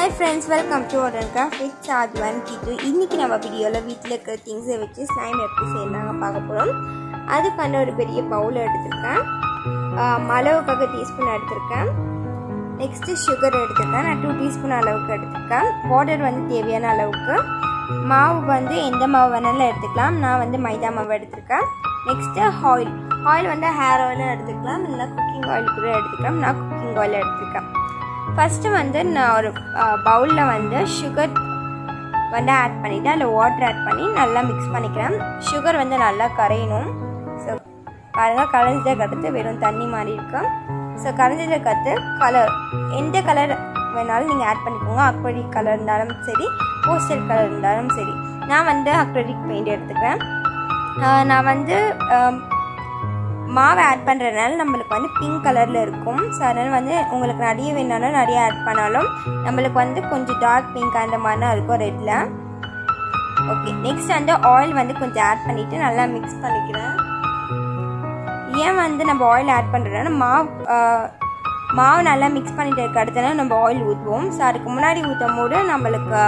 hi friends welcome to ஒடன் craft with சாத்வன் கிட்டு இன்றைக்கி நம்ம வீடியோவில் வீட்டில் இருக்கிற திங்ஸை வச்சு ஸ்லைம் எப்படி செய்யலாங்க பார்க்க போகிறோம் அதுக்கான ஒரு பெரிய பவுல் எடுத்திருக்கேன் ஆஹ் அளவுக்காக டீஸ்பூன் எடுத்திருக்கேன் நெக்ஸ்ட்டு சுகர் எடுத்திருக்கேன் நான் டூ டீஸ்பூன் அளவுக்கு எடுத்திருக்கேன் வாட்டர் வந்து தேவையான அளவுக்கு மாவு வந்து எந்த மாவு வேணாலும் எடுத்துக்கலாம் நான் வந்து மைதா மாவு எடுத்திருக்கேன் நெக்ஸ்ட்டு ஆயில் ஆயில் வந்து ஹேர் ஆயிலும் எடுத்துக்கலாம் இல்லை குக்கிங் ஆயில் கூட எடுத்துக்கலாம் நான் குக்கிங் ஆயில் எடுத்திருக்கேன் ஃபஸ்ட்டு வந்து நான் ஒரு பவுலில் வந்து சுகர் வந்து ஆட் பண்ணிவிட்டு அதில் வாட்டர் ஆட் பண்ணி நல்லா மிக்ஸ் பண்ணிக்கிறேன் சுகர் வந்து நல்லா கரையணும் ஸோ பாருங்கள் கரைஞ்சதுக்கு அடுத்து வெறும் தண்ணி மாதிரி இருக்கும் ஸோ கரைஞ்சதுக்கு அடுத்து கலர் எந்த கலர் வேணாலும் நீங்கள் ஆட் பண்ணிக்கோங்க அக்ரலிக் கலர் இருந்தாலும் சரி போஸ்டர் கலர் இருந்தாலும் சரி நான் வந்து அக்ரலிக் பெயிண்ட் எடுத்துக்கிறேன் நான் வந்து மாவை ஆட் பண்ணுறதுனால நம்மளுக்கு வந்து பிங்க் கலரில் இருக்கும் ஸோ அதனால் வந்து உங்களுக்கு நிறைய வேணாலும் நிறைய ஆட் பண்ணாலும் நம்மளுக்கு வந்து கொஞ்சம் டார்க் பிங்க் அந்த மாதிரி தான் இருக்கும் ரெட்டில் ஓகே நெக்ஸ்ட் வந்து ஆயில் வந்து கொஞ்சம் ஆட் பண்ணிவிட்டு நல்லா மிக்ஸ் பண்ணிக்கிறேன் ஏன் வந்து நம்ம ஆயில் ஆட் பண்ணுறோன்னா மாவு மாவு நல்லா மிக்ஸ் பண்ணிட்டு இருக்க அடுத்தனா நம்ம ஆயில் ஊற்றுவோம் ஸோ அதுக்கு முன்னாடி ஊற்றும் போது நம்மளுக்கு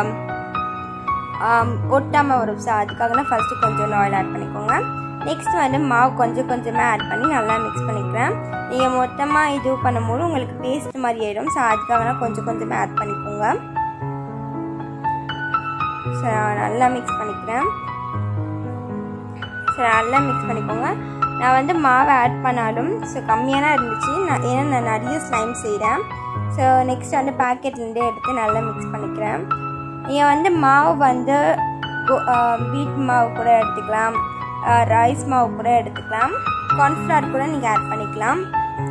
ஒட்டாமல் வரும் ஸோ அதுக்காக தான் ஃபஸ்ட்டு கொஞ்சம் ஆயில் ஆட் பண்ணிக்கோங்க நெக்ஸ்ட் வந்து மாவு கொஞ்சம் கொஞ்சமாக ஆட் பண்ணி நல்லா மிக்ஸ் பண்ணிக்கிறேன் நீங்கள் மொத்தமாக இது பண்ணும்போது உங்களுக்கு பேஸ்ட் மாதிரி ஆயிடும் ஸோ அதுக்காக தான் கொஞ்சம் கொஞ்சமாக ஆட் பண்ணிக்கோங்க ஸோ நல்லா மிக்ஸ் பண்ணிக்கிறேன் ஸோ நல்லா மிக்ஸ் பண்ணிக்கோங்க நான் வந்து மாவை ஆட் பண்ணாலும் ஸோ கம்மியாக தான் இருந்துச்சு நான் ஏன்னா நான் நிறைய ஸ்லைம் செய்கிறேன் ஸோ நெக்ஸ்ட் வந்து பேக்கெட்லேருந்தே எடுத்து நல்லா மிக்ஸ் பண்ணிக்கிறேன் நீங்கள் வந்து மாவு வந்து வீட் மாவு கூட எடுத்துக்கலாம் ரைஸ் மாவு கூட எடுத்துக்கலாம் கார்ன்ஃப்ளவர் கூட நீங்கள் ஆட் பண்ணிக்கலாம்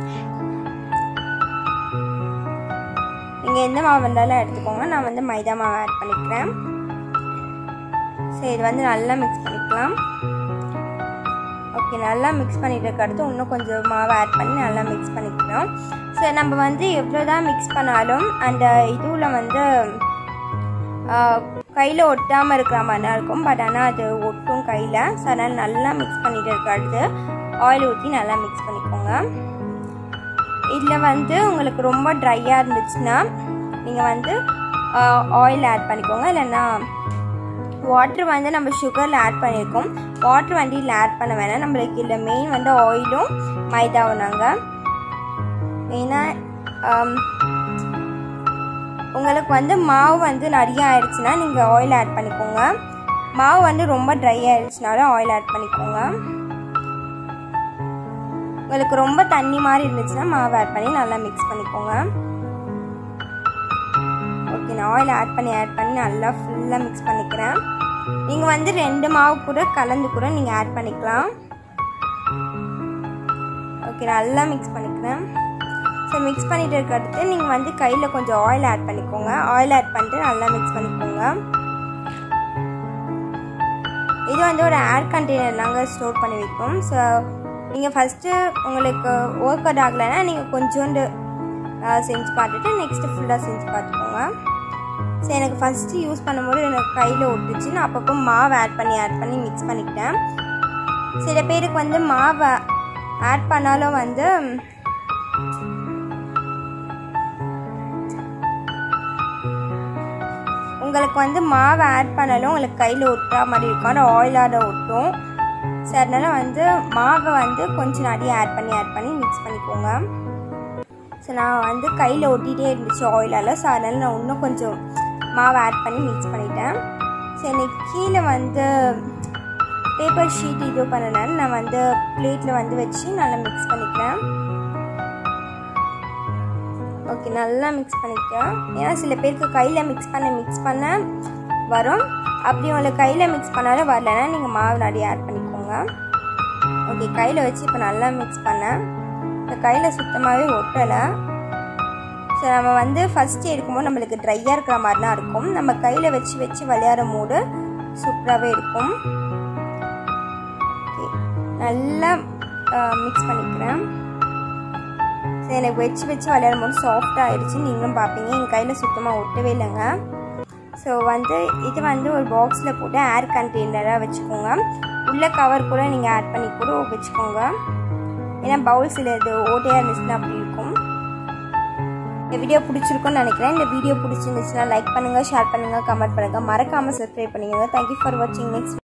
நீங்கள் எந்த மாவு வந்தாலும் எடுத்துக்கோங்க நான் வந்து மைதா மாவு ஆட் பண்ணிக்கிறேன் சரி இது வந்து நல்லா மிக்ஸ் பண்ணிக்கலாம் ஓகே நல்லா மிக்ஸ் பண்ணிட்டு அடுத்து இன்னும் கொஞ்சம் மாவு ஆட் பண்ணி நல்லா மிக்ஸ் பண்ணிக்கலாம் ஸோ நம்ம வந்து எவ்வளோ தான் மிக்ஸ் பண்ணாலும் அந்த இதுவில் வந்து கையில் ஒட்டாமல் இருக்கிற மாதிரி தான் இருக்கும் பட் ஆனால் அது ஒட்டும் கையில் ஸோ அதனால் நல்லா மிக்ஸ் பண்ணிட்டு இருக்க அடுத்து ஆயில் ஊற்றி நல்லா மிக்ஸ் பண்ணிக்கோங்க இதில் வந்து உங்களுக்கு ரொம்ப ட்ரையாக இருந்துச்சுன்னா நீங்கள் வந்து ஆயில் ஆட் பண்ணிக்கோங்க இல்லைன்னா வாட்ரு வந்து நம்ம சுகரில் ஆட் பண்ணியிருக்கோம் வாட்ரு வந்து இதில் ஆட் பண்ண வேணாம் நம்மளுக்கு இதில் மெயின் வந்து ஆயிலும் மைதாவும் நாங்கள் ஏன்னா உங்களுக்கு வந்து மாவு வந்து நிறைய ஆயிடுச்சுன்னா நீங்கள் ஆயில் ஆட் பண்ணிக்கோங்க மாவு வந்து ரொம்ப ட்ரை ஆயிடுச்சுனாலும் ஆயில் ஆட் பண்ணிக்கோங்க உங்களுக்கு ரொம்ப தண்ணி மாதிரி இருந்துச்சுன்னா மாவு ஆட் பண்ணி நல்லா மிக்ஸ் பண்ணிக்கோங்க ஓகே நான் ஆயில் ஆட் பண்ணி ஆட் பண்ணி நல்லா ஃபுல்லாக மிக்ஸ் பண்ணிக்கிறேன் நீங்கள் வந்து ரெண்டு மாவு கூட கலந்து கூட நீங்கள் ஆட் பண்ணிக்கலாம் ஓகே நல்லா மிக்ஸ் பண்ணிக்கிறேன் ஸோ மிக்ஸ் பண்ணிட்டு இருக்க அடுத்து நீங்கள் வந்து கையில் கொஞ்சம் ஆயில் ஆட் பண்ணிக்கோங்க ஆயில் ஆட் பண்ணிட்டு நல்லா மிக்ஸ் பண்ணிக்கோங்க இது வந்து ஒரு ஏர் கண்டெய்னர்லாங்க ஸ்டோர் பண்ணி வைக்கும் ஸோ நீங்கள் ஃபஸ்ட்டு உங்களுக்கு ஒர்க் அவுட் ஆகலைன்னா நீங்கள் கொஞ்சோண்டு செஞ்சு பார்த்துட்டு நெக்ஸ்ட்டு ஃபுல்லாக செஞ்சு பார்த்துக்கோங்க ஸோ எனக்கு ஃபஸ்ட்டு யூஸ் பண்ணும்போது எனக்கு கையில் ஒட்டுச்சு நான் அப்பப்போ மாவு ஆட் பண்ணி ஆட் பண்ணி மிக்ஸ் பண்ணிக்கிட்டேன் சில பேருக்கு வந்து மாவை ஆட் பண்ணாலும் வந்து உங்களுக்கு வந்து மாவை ஆட் பண்ணாலும் உங்களுக்கு கையில் ஒட்டுற மாதிரி இருக்கும் அந்த ஆயிலாக ஒட்டும் ஸோ அதனால் வந்து மாவை வந்து கொஞ்சம் நிறைய ஆட் பண்ணி ஆட் பண்ணி மிக்ஸ் பண்ணிக்கோங்க ஸோ நான் வந்து கையில் ஒட்டிகிட்டே இருந்துச்சு ஆயிலால் ஸோ அதனால் நான் இன்னும் கொஞ்சம் மாவை ஆட் பண்ணி மிக்ஸ் பண்ணிட்டேன் ஸோ எனக்கு கீழே வந்து பேப்பர் ஷீட் இது பண்ணனால நான் வந்து பிளேட்டில் வந்து வச்சு நல்லா மிக்ஸ் பண்ணிக்கிறேன் ஓகே நல்லா மிக்ஸ் பண்ணிக்கிறேன் ஏன்னா சில பேருக்கு கையில் மிக்ஸ் பண்ண மிக்ஸ் பண்ண வரும் அப்படி உங்களுக்கு கையில் மிக்ஸ் பண்ணாலும் வரலன்னா நீங்கள் மாவு நிறைய ஆட் பண்ணிக்கோங்க ஓகே கையில் வச்சு இப்போ நல்லா மிக்ஸ் பண்ணேன் இந்த கையில் சுத்தமாகவே ஒட்டலை ஸோ நம்ம வந்து ஃபஸ்ட்டு எடுக்கும்போது நம்மளுக்கு ட்ரையாக இருக்கிற மாதிரி தான் இருக்கும் நம்ம கையில் வச்சு வச்சு விளையாடும் போது சூப்பராகவே இருக்கும் ஓகே நல்லா மிக்ஸ் பண்ணிக்கிறேன் ஸோ எனக்கு வச்சு வச்சு விளையாடும் போது சாஃப்டாக ஆயிடுச்சு நீங்களும் பார்ப்பீங்க என் கையில் சுத்தமாக ஒட்டவே இல்லைங்க ஸோ வந்து இது வந்து ஒரு பாக்ஸில் போட்டு ஏர் கண்டெய்னராக வச்சுக்கோங்க உள்ள கவர் கூட நீங்கள் ஆட் பண்ணி கூட வச்சுக்கோங்க ஏன்னா பவுல்ஸில் இது ஓட்டையாக இருந்துச்சுன்னா அப்படி இருக்கும் இந்த வீடியோ பிடிச்சிருக்கும்னு நினைக்கிறேன் இந்த வீடியோ பிடிச்சிருந்துச்சுன்னா லைக் பண்ணுங்கள் ஷேர் பண்ணுங்கள் கமெண்ட் பண்ணுங்கள் மறக்காமல் சப்ஸ்கிரைப் பண்ணிக்கோங்க தேங்க்யூ ஃபார் வாட்சிங் நெக்ஸ்ட்